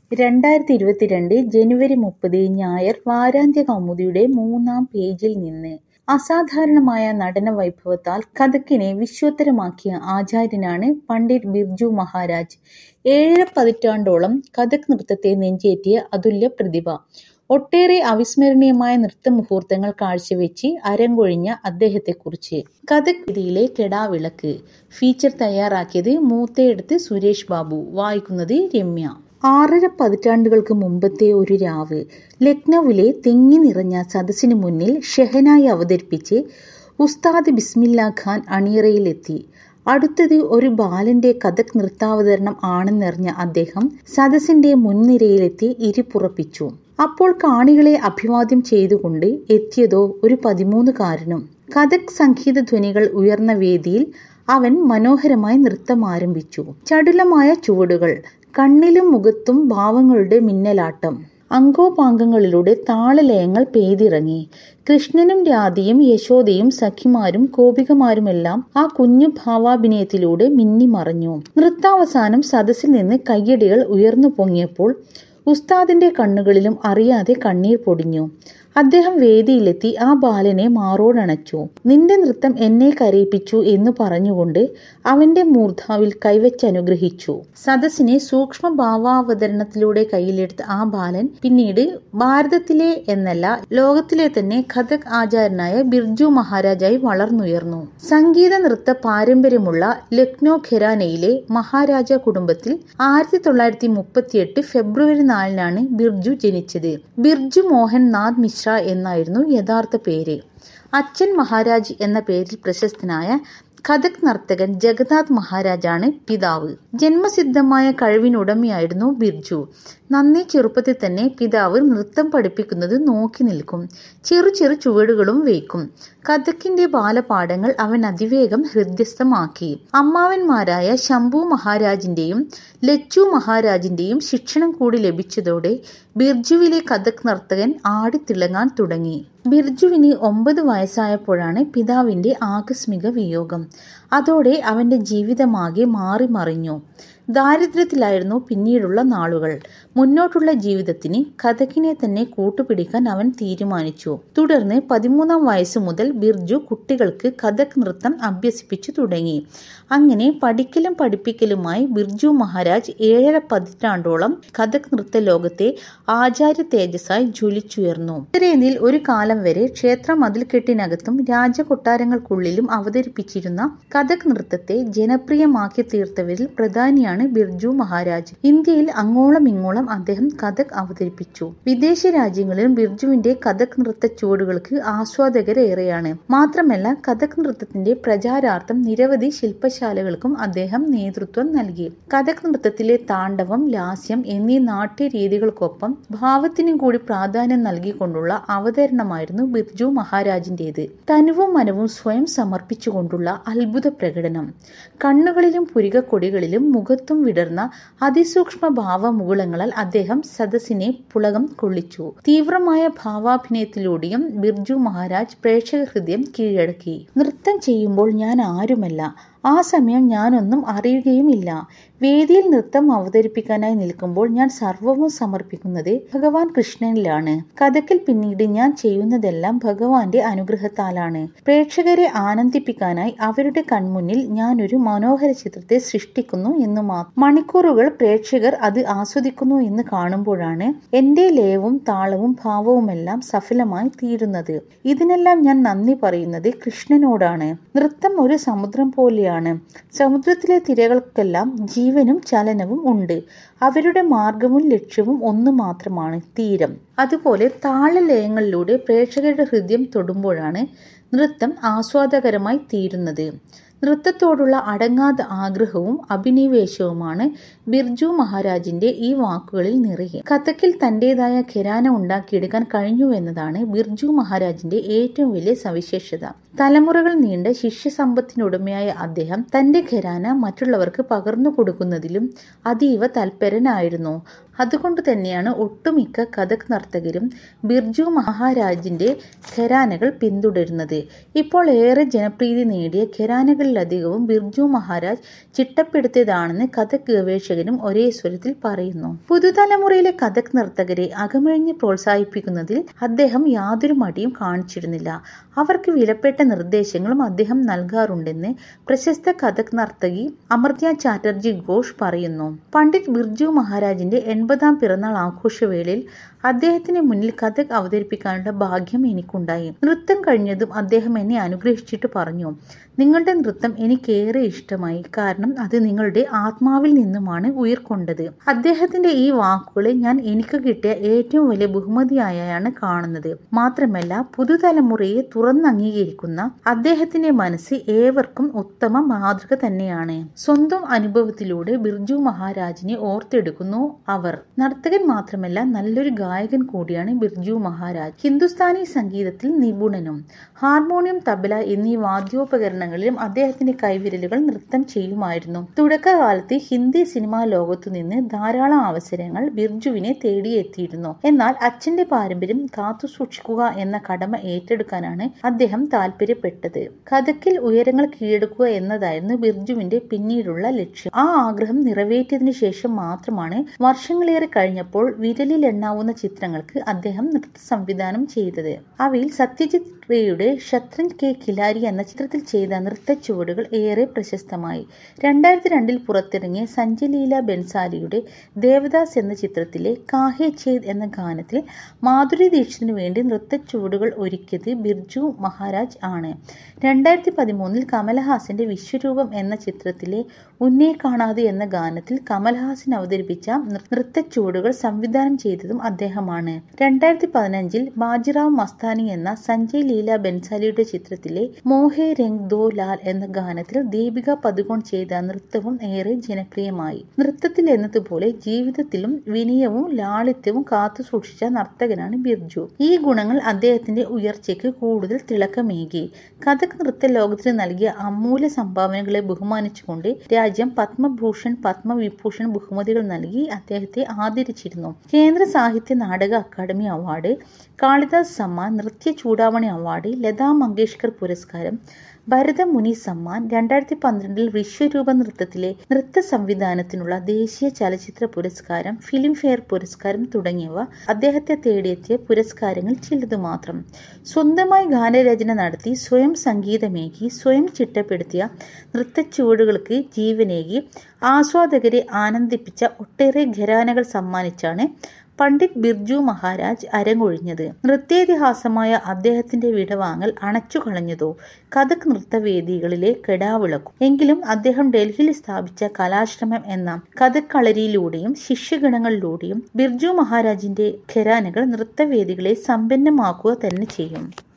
രണ്ടായിരത്തി ഇരുപത്തിരണ്ട് ജനുവരി മുപ്പത് ഞായർ വാരാന്ത്യ കൗമുദിയുടെ മൂന്നാം പേജിൽ നിന്ന് അസാധാരണമായ നടന വൈഭവത്താൽ കഥക്കിനെ വിശ്വോത്തരമാക്കിയ ആചാര്യനാണ് പണ്ഡിറ്റ് ബിർജു മഹാരാജ് ഏഴര പതിറ്റാണ്ടോളം കഥക് നൃത്തത്തെ നെഞ്ചേറ്റിയ അതുല്യ പ്രതിഭ ഒട്ടേറെ അവിസ്മരണീയമായ നൃത്തമുഹൂർത്തങ്ങൾ കാഴ്ചവെച്ച് അരങ്ങൊഴിഞ്ഞ അദ്ദേഹത്തെക്കുറിച്ച് കഥക് വിധിയിലെ കെടാവിളക്ക് ഫീച്ചർ തയ്യാറാക്കിയത് മൂത്തയെടുത്ത് സുരേഷ് ബാബു വായിക്കുന്നത് രമ്യ ആറര പതിറ്റാണ്ടുകൾക്ക് മുമ്പത്തെ ഒരു രാവ് ലക്നൌവിലെ തിങ്ങി നിറഞ്ഞ സദസ്സിനു മുന്നിൽ ഷെഹനായി അവതരിപ്പിച്ച് ഉസ്താദ് ബിസ്മില്ല ഖാൻ അണിയറയിലെത്തി അടുത്തത് ഒരു ബാലന്റെ കഥക് നൃത്താവതരണം ആണെന്നറിഞ്ഞ അദ്ദേഹം സദസ്സിന്റെ മുൻനിരയിലെത്തി ഇരിപ്പുറപ്പിച്ചു അപ്പോൾ കാണികളെ അഭിവാദ്യം ചെയ്തുകൊണ്ട് എത്തിയതോ ഒരു പതിമൂന്നുകാരനും കഥക് സംഗീത ധ്വനികൾ ഉയർന്ന വേദിയിൽ അവൻ മനോഹരമായി നൃത്തം ആരംഭിച്ചു ചടുലമായ ചുവടുകൾ കണ്ണിലും മുഖത്തും ഭാവങ്ങളുടെ മിന്നലാട്ടം അങ്കോപാംഗങ്ങളിലൂടെ താളലയങ്ങൾ പെയ്തിറങ്ങി കൃഷ്ണനും രാധയും യശോദയും സഖിമാരും കോപികമാരുമെല്ലാം ആ കുഞ്ഞു ഭാവാഭിനയത്തിലൂടെ മിന്നിമറഞ്ഞു നൃത്താവസാനം സദസ്സിൽ നിന്ന് കയ്യടികൾ ഉയർന്നു പൊങ്ങിയപ്പോൾ ഉസ്താദിന്റെ കണ്ണുകളിലും അറിയാതെ കണ്ണീർ പൊടിഞ്ഞു അദ്ദേഹം വേദിയിലെത്തി ആ ബാലനെ മാറോടണച്ചു നിന്റെ നൃത്തം എന്നെ കരയിപ്പിച്ചു എന്ന് പറഞ്ഞുകൊണ്ട് അവന്റെ മൂർധാവിൽ കൈവച്ചനുഗ്രഹിച്ചു സദസ്സിനെ സൂക്ഷ്മ ഭാവാവതരണത്തിലൂടെ കയ്യിലെടുത്ത ആ ബാലൻ പിന്നീട് ഭാരതത്തിലെ എന്നല്ല ലോകത്തിലെ തന്നെ കഥക് ആചാര്യനായ ബിർജു മഹാരാജായി വളർന്നുയർന്നു സംഗീത നൃത്ത പാരമ്പര്യമുള്ള ലക്നോ ഖെരാനയിലെ മഹാരാജ കുടുംബത്തിൽ ആയിരത്തി തൊള്ളായിരത്തി മുപ്പത്തിയെട്ട് ഫെബ്രുവരി നാലിനാണ് ബിർജു ജനിച്ചത് ബിർജു മോഹൻ നാഥ് മിശ്ര എന്നായിരുന്നു യഥാർത്ഥ പേര് അച്ഛൻ മഹാരാജ് എന്ന പേരിൽ പ്രശസ്തനായ കഥക് നർത്തകൻ ജഗന്നാഥ് മഹാരാജാണ് പിതാവ് ജന്മസിദ്ധമായ കഴിവിനുടമയായിരുന്നു ബിർജു നന്നേ ചെറുപ്പത്തിൽ തന്നെ പിതാവ് നൃത്തം പഠിപ്പിക്കുന്നത് നോക്കി നിൽക്കും ചെറു ചെറു ചുവടുകളും വയ്ക്കും കഥക്കിന്റെ ബാലപാഠങ്ങൾ അവൻ അതിവേഗം ഹൃദ്യസ്ഥമാക്കി അമ്മാവന്മാരായ ശംഭു മഹാരാജിന്റെയും ലച്ചു മഹാരാജിന്റെയും ശിക്ഷണം കൂടി ലഭിച്ചതോടെ ബിർജുവിലെ കഥക് നർത്തകൻ ആടിത്തിളങ്ങാൻ തുടങ്ങി ബിർജുവിന് ഒമ്പത് വയസ്സായപ്പോഴാണ് പിതാവിന്റെ ആകസ്മിക വിയോഗം അതോടെ അവന്റെ ജീവിതമാകെ മാറി മറിഞ്ഞു ദാരിദ്ര്യത്തിലായിരുന്നു പിന്നീടുള്ള നാളുകൾ മുന്നോട്ടുള്ള ജീവിതത്തിന് കഥകിനെ തന്നെ കൂട്ടുപിടിക്കാൻ അവൻ തീരുമാനിച്ചു തുടർന്ന് പതിമൂന്നാം വയസ്സു മുതൽ ബിർജു കുട്ടികൾക്ക് കഥക് നൃത്തം അഭ്യസിപ്പിച്ചു തുടങ്ങി അങ്ങനെ പഠിക്കലും പഠിപ്പിക്കലുമായി ബിർജു മഹാരാജ് ഏഴര പതിറ്റാണ്ടോളം കഥക് നൃത്ത ലോകത്തെ ആചാര്യ തേജസ്സായി ജ്വലിച്ചുയർന്നു ഉത്തരേന്ത്യയിൽ ഒരു കാലം വരെ ക്ഷേത്ര മതിൽക്കെട്ടിനകത്തും രാജകൊട്ടാരങ്ങൾക്കുള്ളിലും അവതരിപ്പിച്ചിരുന്ന കഥക് നൃത്തത്തെ ജനപ്രിയമാക്കി തീർത്തവരിൽ പ്രധാനിയാണ് ബിർജു മഹാരാജ് ഇന്ത്യയിൽ അങ്ങോളം ഇങ്ങോളം അദ്ദേഹം കഥക് അവതരിപ്പിച്ചു വിദേശ രാജ്യങ്ങളിലും ബിർജുവിന്റെ കഥക് നൃത്ത ചുവടുകൾക്ക് ആസ്വാദകരേറെയാണ് മാത്രമല്ല കഥക് നൃത്തത്തിന്റെ പ്രചാരാർത്ഥം നിരവധി ശില്പശാലകൾക്കും അദ്ദേഹം നേതൃത്വം നൽകി കഥക് നൃത്തത്തിലെ താണ്ഡവം ലാസ്യം എന്നീ നാട്യരീതികൾക്കൊപ്പം ഭാവത്തിനും കൂടി പ്രാധാന്യം നൽകിക്കൊണ്ടുള്ള അവതരണമായിരുന്നു ബിർജു മഹാരാജിന്റേത് തനുവും മനവും സ്വയം സമർപ്പിച്ചുകൊണ്ടുള്ള അത്ഭുത പ്രകടനം കണ്ണുകളിലും പുരികക്കൊടികളിലും മുഖത്തും വിടർന്ന അതിസൂക്ഷ്മ ഭാവമുകുളങ്ങളാൽ അദ്ദേഹം സദസ്സിനെ പുളകം കൊള്ളിച്ചു തീവ്രമായ ഭാവാഭിനയത്തിലൂടെയും ബിർജു മഹാരാജ് പ്രേക്ഷക ഹൃദയം കീഴടക്കി നൃത്തം ചെയ്യുമ്പോൾ ഞാൻ ആരുമല്ല ആ സമയം ഞാനൊന്നും അറിയുകയുമില്ല വേദിയിൽ നൃത്തം അവതരിപ്പിക്കാനായി നിൽക്കുമ്പോൾ ഞാൻ സർവവും സമർപ്പിക്കുന്നത് ഭഗവാൻ കൃഷ്ണനിലാണ് കഥക്കിൽ പിന്നീട് ഞാൻ ചെയ്യുന്നതെല്ലാം ഭഗവാന്റെ അനുഗ്രഹത്താലാണ് പ്രേക്ഷകരെ ആനന്ദിപ്പിക്കാനായി അവരുടെ കൺമുന്നിൽ ഞാൻ ഒരു മനോഹര ചിത്രത്തെ സൃഷ്ടിക്കുന്നു എന്ന് മാത്രം മണിക്കൂറുകൾ പ്രേക്ഷകർ അത് ആസ്വദിക്കുന്നു എന്ന് കാണുമ്പോഴാണ് എന്റെ ലയവും താളവും ഭാവവുമെല്ലാം സഫലമായി തീരുന്നത് ഇതിനെല്ലാം ഞാൻ നന്ദി പറയുന്നത് കൃഷ്ണനോടാണ് നൃത്തം ഒരു സമുദ്രം പോലെയാണ് ആണ് സമുദ്രത്തിലെ തിരകൾക്കെല്ലാം ജീവനും ചലനവും ഉണ്ട് അവരുടെ മാർഗവും ലക്ഷ്യവും ഒന്ന് മാത്രമാണ് തീരം അതുപോലെ താളലയങ്ങളിലൂടെ പ്രേക്ഷകരുടെ ഹൃദയം തൊടുമ്പോഴാണ് നൃത്തം ആസ്വാദകരമായി തീരുന്നത് നൃത്തത്തോടുള്ള അടങ്ങാത്ത ആഗ്രഹവും അഭിനിവേശവുമാണ് ബിർജു മഹാരാജിന്റെ ഈ വാക്കുകളിൽ നിറയെ കഥക്കിൽ തന്റേതായ ഖെരാന ഉണ്ടാക്കിയെടുക്കാൻ കഴിഞ്ഞുവെന്നതാണ് ബിർജു മഹാരാജിന്റെ ഏറ്റവും വലിയ സവിശേഷത തലമുറകൾ നീണ്ട ശിഷ്യസമ്പത്തിനുടമയായ അദ്ദേഹം തന്റെ ഖെരാന മറ്റുള്ളവർക്ക് പകർന്നു കൊടുക്കുന്നതിലും അതീവ തൽപരനായിരുന്നു അതുകൊണ്ട് തന്നെയാണ് ഒട്ടുമിക്ക കഥക് നർത്തകരും ബിർജു മഹാരാജിന്റെ ഘരാനകൾ പിന്തുടരുന്നത് ഇപ്പോൾ ഏറെ ജനപ്രീതി നേടിയ ഘരാനകളിലധികവും ബിർജു മഹാരാജ് ചിട്ടപ്പെടുത്തിയതാണെന്ന് കഥക് ഗവേഷകരും ഒരേ സ്വരത്തിൽ പറയുന്നു പുതുതലമുറയിലെ കഥക് നർത്തകരെ അകമഴിഞ്ഞ് പ്രോത്സാഹിപ്പിക്കുന്നതിൽ അദ്ദേഹം യാതൊരു മടിയും കാണിച്ചിരുന്നില്ല അവർക്ക് വിലപ്പെട്ട നിർദ്ദേശങ്ങളും അദ്ദേഹം നൽകാറുണ്ടെന്ന് പ്രശസ്ത കഥക് നർത്തകി അമർത്യ ചാറ്റർജി ഘോഷ് പറയുന്നു പണ്ഡിറ്റ് ബിർജു മഹാരാജിന്റെ എൺപതാം പിറന്നാൾ ആഘോഷവേളയിൽ അദ്ദേഹത്തിന് മുന്നിൽ കഥക് അവതരിപ്പിക്കാനുള്ള ഭാഗ്യം എനിക്കുണ്ടായി നൃത്തം കഴിഞ്ഞതും അദ്ദേഹം എന്നെ അനുഗ്രഹിച്ചിട്ട് പറഞ്ഞു നിങ്ങളുടെ നൃത്തം എനിക്കേറെ ഇഷ്ടമായി കാരണം അത് നിങ്ങളുടെ ആത്മാവിൽ നിന്നുമാണ് ഉയർക്കൊണ്ടത് അദ്ദേഹത്തിന്റെ ഈ വാക്കുകളെ ഞാൻ എനിക്ക് കിട്ടിയ ഏറ്റവും വലിയ ബഹുമതിയായാണ് കാണുന്നത് മാത്രമല്ല പുതുതലമുറയെ തുറന്നംഗീകരിക്കുന്ന അദ്ദേഹത്തിന്റെ മനസ്സ് ഏവർക്കും ഉത്തമ മാതൃക തന്നെയാണ് സ്വന്തം അനുഭവത്തിലൂടെ ബിർജു മഹാരാജിനെ ഓർത്തെടുക്കുന്നു അവർ നർത്തകൻ മാത്രമല്ല നല്ലൊരു ഗായകൻ കൂടിയാണ് ബിർജു മഹാരാജ് ഹിന്ദുസ്ഥാനി സംഗീതത്തിൽ നിപുണനും ഹാർമോണിയം തബല എന്നീ വാദ്യോപകരണങ്ങളിലും അദ്ദേഹത്തിന്റെ കൈവിരലുകൾ നൃത്തം ചെയ്യുമായിരുന്നു തുടക്കകാലത്ത് ഹിന്ദി സിനിമാ ലോകത്തു നിന്ന് ധാരാളം അവസരങ്ങൾ ബിർജുവിനെ തേടിയെത്തിയിരുന്നു എന്നാൽ അച്ഛന്റെ പാരമ്പര്യം കാത്തു സൂക്ഷിക്കുക എന്ന കടമ ഏറ്റെടുക്കാനാണ് അദ്ദേഹം താല്പര്യപ്പെട്ടത് കഥക്കിൽ ഉയരങ്ങൾ കീഴടക്കുക എന്നതായിരുന്നു ബിർജുവിന്റെ പിന്നീടുള്ള ലക്ഷ്യം ആ ആഗ്രഹം നിറവേറ്റിയതിനു ശേഷം മാത്രമാണ് വർഷങ്ങളേറെ കഴിഞ്ഞപ്പോൾ വിരലിൽ എണ്ണാവുന്ന ചിത്രങ്ങൾക്ക് അദ്ദേഹം നൃത്ത സംവിധാനം ചെയ്തത് അവയിൽ സത്യജിത് റേയുടെ ഷത്രഞ്ച് കെ ഖിലാരി എന്ന ചിത്രത്തിൽ ചെയ്ത നൃത്ത ചുവടുകൾ ഏറെ പ്രശസ്തമായി രണ്ടായിരത്തി രണ്ടിൽ പുറത്തിറങ്ങിയ സഞ്ജയ് ബെൻസാലിയുടെ ദേവദാസ് എന്ന ചിത്രത്തിലെ കാഹെ ഛേദ് എന്ന ഗാനത്തിൽ മാധുരി ദീക്ഷിതിനു വേണ്ടി നൃത്ത ചുവടുകൾ ഒരുക്കിയത് ബിർജു മഹാരാജ് ആണ് രണ്ടായിരത്തി പതിമൂന്നിൽ കമലഹാസന്റെ വിശ്വരൂപം എന്ന ചിത്രത്തിലെ ഉന്നെ കാണാതെ എന്ന ഗാനത്തിൽ കമൽഹാസൻ അവതരിപ്പിച്ച നൃത്ത ചുവടുകൾ സംവിധാനം ചെയ്തതും അദ്ദേഹമാണ് രണ്ടായിരത്തി പതിനഞ്ചിൽ ബാജിറാവ് മസ്താനി എന്ന സഞ്ജയ് ലീല ബെൻസാലിയുടെ ചിത്രത്തിലെ മോഹെ രംഗ് ദോ ലാൽ എന്ന ഗാനത്തിൽ ദീപിക പതുകോൺ ചെയ്ത നൃത്തവും ഏറെ ജനപ്രിയമായി നൃത്തത്തിൽ എന്നതുപോലെ ജീവിതത്തിലും വിനയവും ലാളിത്യവും കാത്തു സൂക്ഷിച്ച നർത്തകനാണ് ബിർജു ഈ ഗുണങ്ങൾ അദ്ദേഹത്തിന്റെ ഉയർച്ചയ്ക്ക് കൂടുതൽ തിളക്കമേകി കഥക് നൃത്ത ലോകത്തിന് നൽകിയ അമൂല്യ സംഭാവനകളെ ബഹുമാനിച്ചുകൊണ്ട് രാജ്യം പത്മഭൂഷൺ പത്മവിഭൂഷൺ ബഹുമതികൾ നൽകി അദ്ദേഹത്തെ ആദരിച്ചിരുന്നു കേന്ദ്ര സാഹിത്യ നാടക academy award Kalidas Samman Nritya Choodamani award Lata Mangeshkar പുരസ്കാരം ഭരതമുനി സമ്മാൻ രണ്ടായിരത്തി പന്ത്രണ്ടിൽ വിശ്വരൂപ നൃത്തത്തിലെ നൃത്ത സംവിധാനത്തിനുള്ള ദേശീയ ചലച്ചിത്ര പുരസ്കാരം ഫിലിം ഫെയർ പുരസ്കാരം തുടങ്ങിയവ അദ്ദേഹത്തെ തേടിയെത്തിയ പുരസ്കാരങ്ങൾ ചിലതു മാത്രം സ്വന്തമായി ഗാനരചന നടത്തി സ്വയം സംഗീതമേകി സ്വയം ചിട്ടപ്പെടുത്തിയ നൃത്തച്ചുവടുകൾക്ക് ജീവനേകി ആസ്വാദകരെ ആനന്ദിപ്പിച്ച ഒട്ടേറെ ഘരാനകൾ സമ്മാനിച്ചാണ് പണ്ഡിറ്റ് ബിർജു മഹാരാജ് അരങ്ങൊഴിഞ്ഞത് നൃത്തേതിഹാസമായ അദ്ദേഹത്തിന്റെ വിടവാങ്ങൽ അണച്ചു കളഞ്ഞതോ കഥക് നൃത്തവേദികളിലെ കെടാവിളക്കും എങ്കിലും അദ്ദേഹം ഡൽഹിയിൽ സ്ഥാപിച്ച കലാശ്രമം എന്ന കഥക് കളരിയിലൂടെയും ശിഷ്യഗണങ്ങളിലൂടെയും ബിർജു മഹാരാജിന്റെ ഖരാനകൾ നൃത്തവേദികളെ സമ്പന്നമാക്കുക തന്നെ ചെയ്യും